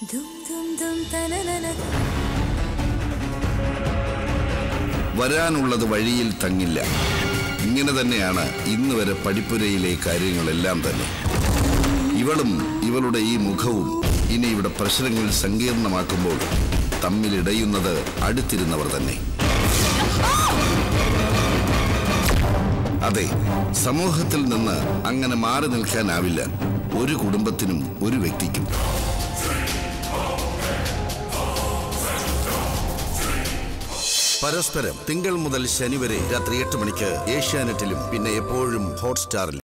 ദും ദും ദും തനനന വരാനുള്ളത് വഴിയിൽ തങ്ങില്ല ഇങ്ങനെ തന്നെയാണ് ഇന്ന് വരെ പഠിപ്പുരയിലെ കാര്യങ്ങളെല്ലാം തന്നെ ഇവളും ഇവളുടെ ഈ മുഖവും ഇനി ഇവിടെ പ്രശ്നങ്ങൾ സങ്കീർണമാക്കുമ്പോൾ തമ്മിലിടയുന്നത് അടുത്തിരുന്നവർ തന്നെ അതെ സമൂഹത്തിൽ നിന്ന് അങ്ങനെ മാറി നിൽക്കാനാവില്ല ഒരു കുടുംബത്തിനും ഒരു വ്യക്തിക്കും പരസ്പരം തിങ്കൾ മുതൽ ശനി വരെ രാത്രി എട്ട് മണിക്ക് ഏഷ്യാനെറ്റിലും പിന്നെ എപ്പോഴും ഹോട്ട്സ്റ്റാറിലും